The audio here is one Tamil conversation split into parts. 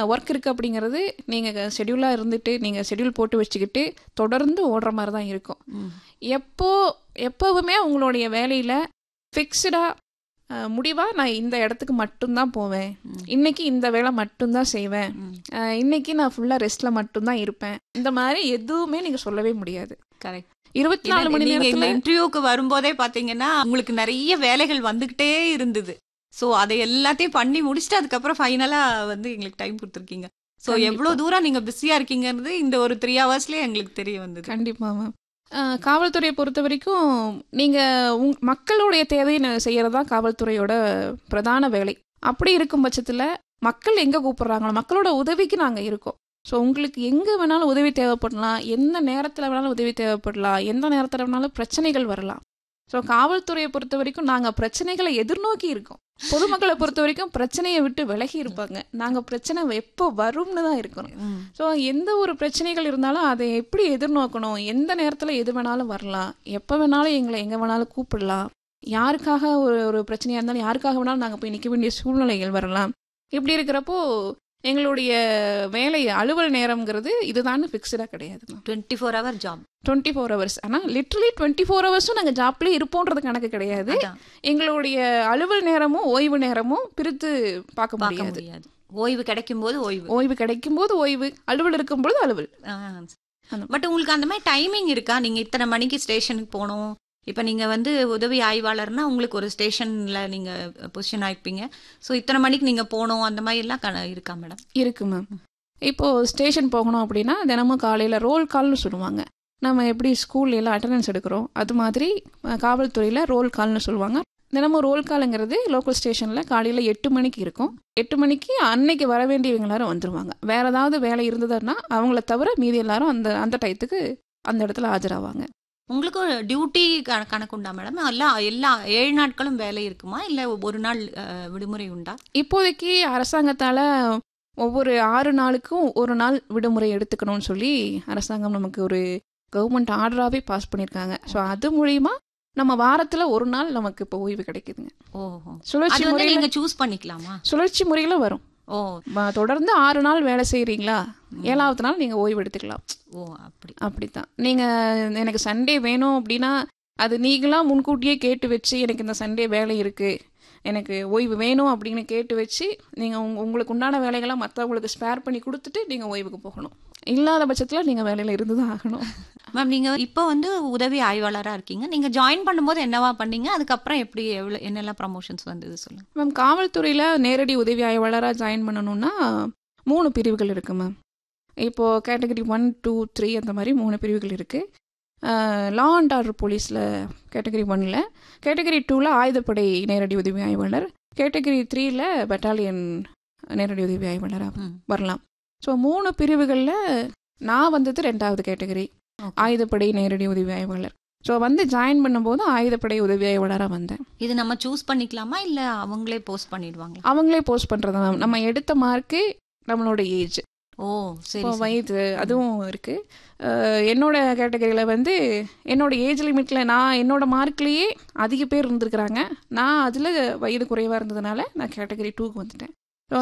ஒர்க் இருக்குது அப்படிங்கிறது நீங்கள் ஷெடியூலாக இருந்துட்டு நீங்கள் ஷெடியூல் போட்டு வச்சுக்கிட்டு தொடர்ந்து ஓடுற மாதிரி தான் இருக்கும் ம். எப்போ எப்போவுமே உங்களுடைய வேலையில் ஃபிக்ஸ்டாக முடிவாக நான் இந்த இடத்துக்கு மட்டும்தான் போவேன் இன்னைக்கு இந்த வேலை மட்டும்தான் செய்வேன் ம். அஹ், இன்னைக்கு நான் ஃபுல்லாக ரெஸ்ட்டில் மட்டும்தான் இருப்பேன் இந்த மாதிரி எதுவுமே நீங்கள் சொல்லவே முடியாது கரெக்ட் இருபத்தி நாலு மணி நீங்க இந்த நேரத்தில் இன்டர்வியூக்கு வரும்போதே பாத்தீங்கன்னா உங்களுக்கு நிறைய வேலைகள் வந்துகிட்டே இருந்தது சோ அதை எல்லாத்தையும் பண்ணி முடிச்சுட்டு அதுக்கப்புறம் ஃபைனலா வந்து எங்களுக்கு டைம் கொடுத்துருக்கீங்க சோ கண்டிப்பா. எவ்வளவு தூரம் நீங்க பிஸியா இருக்கீங்கிறது இந்த ஒரு த்ரீ ஹவர்ஸ்லயே எங்களுக்கு தெரிய வந்தது கண்டிப்பா மேம் அஹ், காவல்துறையை பொறுத்த வரைக்கும் நீங்கள் உங் மக்களுடைய தேவையை செய்கிறது தான் காவல்துறையோட பிரதான வேலை அப்படி இருக்கும் பட்சத்தில் மக்கள் எங்கே கூப்பிடுறாங்களோ மக்களோட உதவிக்கு நாங்கள் இருக்கோம் ஸோ உங்களுக்கு எங்கே வேணாலும் உதவி தேவைப்படலாம் எந்த நேரத்தில் வேணாலும் உதவி தேவைப்படலாம் எந்த நேரத்தில் வேணாலும் பிரச்சனைகள் வரலாம் ஸோ காவல்துறையை பொறுத்த வரைக்கும் நாங்கள் பிரச்சனைகளை எதிர்நோக்கி இருக்கோம் பொதுமக்களை பொறுத்த வரைக்கும் பிரச்சனையை விட்டு விலகி இருப்பாங்க நாங்கள் பிரச்சனை எப்போ வரும்னு தான் இருக்கணும் ம். ஸோ எந்த ஒரு பிரச்சனைகள் இருந்தாலும் அதை எப்படி எதிர்நோக்கணும் எந்த நேரத்தில் எது வேணாலும் வரலாம் எப்போ வேணாலும் எங்களை எங்கே வேணாலும் கூப்பிடலாம் யாருக்காக ஒரு ஒரு பிரச்சனையாக இருந்தாலும் யாருக்காக வேணாலும் நாங்கள் போய் நிற்க வேண்டிய சூழ்நிலைகள் வரலாம் இப்படி இருக்கிறப்போ எங்களுடைய வேலை அலுவல் நேரம்ங்கிறது இதுதான் ஃபிக்ஸ்டாக கிடையாது twenty four hour job twenty four hours ஆனால் லிட்ரலி டுவெண்ட்டி ஃபோர் ஹவர்ஸும் நாங்கள் ஜாப்லேயே இருப்போன்றது கணக்கு கிடையாது எங்களுடைய அலுவல் நேரமும் ஓய்வு நேரமும் பிரித்து பார்க்க பார்க்க முடியாது முடியாது ஓய்வு கிடைக்கும் போது ஓய்வு ஓய்வு கிடைக்கும் போது ஓய்வு அலுவல் இருக்கும்போது அலுவல் அந்த- பட் உங்களுக்கு அந்த மாதிரி டைமிங் இருக்கா நீங்க இத்தனை மணிக்கு ஸ்டேஷனுக்கு போகணும் இப்ப நீங்க வந்து உதவி ஆய்வாளர்னா உங்களுக்கு ஒரு ஸ்டேஷன்ல நீங்க பொசிஷன் ஆயிப்பீங்க ஸோ இத்தனை மணிக்கு நீங்க போகணும் அந்த மாதிரி எல்லாம் கண- இருக்கா மேடம் இருக்கு மேம் இப்போ ஸ்டேஷன் போகணும் அப்படின்னா தினமும் காலையில் ரோல் கால்னு சொல்லுவாங்க நம்ம எப்படி ஸ்கூல்ல எல்லாம் அட்டண்டன்ஸ் எடுக்கிறோம் அது மாதிரி அஹ், காவல்துறையில் ரோல் கால்னு சொல்லுவாங்க தினமும் ரோல் காலுங்கிறது லோக்கல் ஸ்டேஷனில் காலையில் எட்டு மணிக்கு இருக்கும் எட்டு மணிக்கு அன்னைக்கு வர வேண்டியவங்க எல்லாரும் வந்துருவாங்க வேற ஏதாவது வேலை இருந்ததுன்னா அவங்கள தவிர மீதி எல்லாரும் அந்த அந்த டயத்துக்கு அந்த இடத்துல ஆஜராவாங்க உங்களுக்கு டியூட்டி கணக்கு உண்டா மேடம் எல்லா எல்லா ஏழு நாட்களும் வேலை இருக்குமா இல்ல ஒரு நாள் அஹ், விடுமுறை உண்டா இப்போதைக்கு அரசாங்கத்தால் ஒவ்வொரு ஆறு நாளுக்கும் ஒரு நாள் விடுமுறை எடுத்துக்கணும்னு சொல்லி அரசாங்கம் நமக்கு ஒரு கவர்மெண்ட் ஆர்டராகவே பாஸ் பண்ணியிருக்காங்க ஸோ அது மூலியமா நம்ம வாரத்தில் ஒரு நாள் நமக்கு இப்போ ஓய்வு கிடைக்குதுங்க ஓஹோ சுழற்சி அது வந்து முறையில் நீங்க சூஸ் பண்ணிக்கலாமா சுழற்சி முறையில் வரும் ஓ ம- தொடர்ந்து ஆறு நாள் வேலை செய்கிறீங்களா ஏழாவது நாள் நீங்கள் ஓய்வு எடுத்துக்கலாம் ஓ அப்படி அப்படித்தான் நீங்கள் எனக்கு சண்டே வேணும் அப்படின்னா அது நீங்களாம் முன்கூட்டியே கேட்டு வச்சு எனக்கு இந்த சண்டே வேலை இருக்குது எனக்கு ஓய்வு வேணும் அப்படின்னு கேட்டு வச்சு நீங்கள் உங்க உங்களுக்கு உண்டான வேலைகளை மற்றவங்களுக்கு ஸ்பேர் பண்ணி கொடுத்துட்டு நீங்கள் ஓய்வுக்கு போகணும் இல்லாத பட்சத்தில் நீங்கள் வேலையில் இருந்து தான் ஆகணும் மேம் நீங்க இப்போ வந்து உதவி ஆய்வாளரா இருக்கீங்க நீங்க ஜாயின் பண்ணும்போது என்னவா பண்ணீங்க அதுக்கப்புறம் எப்படி எவ்வளவு என்னெல்லாம் ப்ரமோஷன்ஸ் வந்தது சொல்லுங்க மேம் காவல்துறையில் நேரடி உதவி ஆய்வாளராக ஜாயின் பண்ணணும்னா மூணு பிரிவுகள் இருக்குது மேம் இப்போது கேட்டகரி ஒன் டூ த்ரீ அந்த மாதிரி மூணு பிரிவுகள் இருக்குது லா அண்ட் ஆர்டர் போலீஸில் கேட்டகரி ஒன்னில் கேட்டகரி டூவில் ஆயுதப்படை நேரடி உதவி ஆய்வாளர் கேட்டகரி த்ரீயில் பட்டாலியன் நேரடி உதவி ஆய்வாளராக ம். வரலாம் ஸோ மூணு பிரிவுகளில் நான் வந்தது ரெண்டாவது கேட்டகரி Okay. ஆயுதப்படை நேரடி உதவி ஆய்வாளர் ஸோ வந்து ஜாயின் பண்ணும்போது ஆயுதப்படை உதவி ஆய்வாளராக வந்தேன் இது நம்ம சூஸ் பண்ணிக்கலாமா இல்ல அவங்களே போஸ்ட் பண்ணிடுவாங்களா அவங்களே போஸ்ட் பண்ணுறது தான் நம்ம எடுத்த மார்க்கு நம்மளோட ஏஜ் ஓ சரி இப்போ சரி. வயது அதுவும் இருக்குது என்னோட கேட்டகரியில் வந்து என்னோட ஏஜ் லிமிட்டில் நான் என்னோட மார்க்லேயே அதிக பேர் இருந்திருக்கிறாங்க நான் அதில் வயது குறைவாக இருந்ததுனால நான் கேட்டகரி டூக்கு வந்துட்டேன்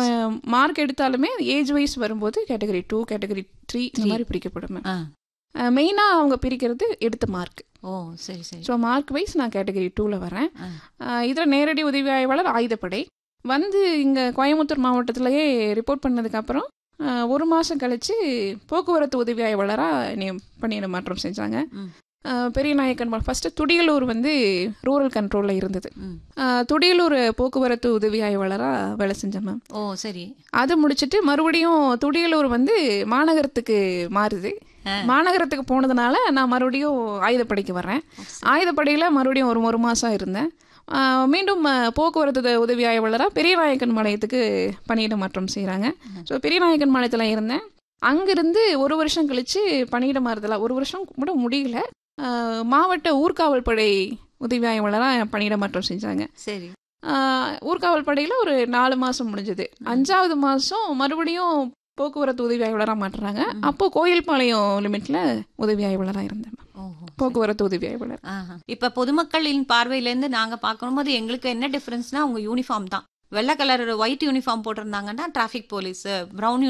மார்க் எடுத்தாலுமே ஏஜ் வைஸ் வரும்போது கேட்டகரி டூ கேட்டகரி த்ரீ இந்த Three. மாதிரி பிரிக்கப்படும் ஆ. மெயினாக அவங்க பிரிக்கிறது எடுத்த மார்க் ஓ சரி சரி ஸோ மார்க் வைஸ் நான் கேட்டகரி டூவில் வரேன் ஆ. இதில் நேரடி உதவி ஆய்வாளர் ஆயுதப்படை வந்து இங்கே கோயம்புத்தூர் மாவட்டத்திலேயே ரிப்போர்ட் பண்ணதுக்கப்புறம் ஒரு மாதம் கழித்து போக்குவரத்து உதவி ஆய்வாளராக என்னை பணியிட மாற்றம் செஞ்சாங்க ம். ஆஹ் பெரிய நாயக்கன் ஃபஸ்ட்டு துடியலூர் வந்து ரூரல் கண்ட்ரோலில் இருந்தது ம். ஆஹ் துடியலூர் போக்குவரத்து உதவி ஆய்வாளராக வேலை செஞ்சேன் மேம் ஓ சரி அது முடிச்சுட்டு மறுபடியும் துடியலூர் வந்து மாநகரத்துக்கு மாறுது ஆ. மாநகரத்துக்கு போனதுனால நான் மறுபடியும் ஆயுதப்படைக்கு வர்றேன் ஆயுதப்படையில் மறுபடியும் ஒரு ஒரு மாதம் இருந்தேன் ஆஹ் மீண்டும் ஆஹ், போக்குவரத்து உதவி ஆய்வாளராக பெரியநாயக்கன் பாளையத்துக்கு பணியிட மாற்றம் செய்கிறாங்க ஸோ பெரியநாயக்கன் பாளையத்தில் இருந்தேன் அங்கிருந்து ஒரு வருஷம் கழித்து பணியிட மாறுதலா ஒரு வருஷம் கூட முடியல ஆஹ், மாவட்ட ஊர்காவல் படை உதவி ஆய்வாளராக பணியிட மாற்றம் செஞ்சாங்க சரி ஆஹ், ஊர்காவல் படையில் ஒரு நாலு மாதம் முடிஞ்சது அஞ்சாவது மாதம் மறுபடியும் போக்குவரத்து உதவி ஆய்வாளராக மாட்டுறாங்க ம். அப்போ கோயில்பாளையம் லிமிட்டில் உதவி ஆய்வாளராக இருந்தேன் ஓஹோ போக்குவரத்து உதவி ஆய்வாளர் ஆஹா. இப்ப பொதுமக்களின் பார்வையில இருந்து நாங்க பார்க்கும்போது எங்களுக்கு என்ன டிஃபரன்ஸ்னா உங்க யூனிஃபார்ம் தான் வெள்ளை கலர் ஒயிட் யூனிஃபார்ம் போட்டிருந்தாங்கன்னா டிராஃபிக் போலீஸ் பிரவுன்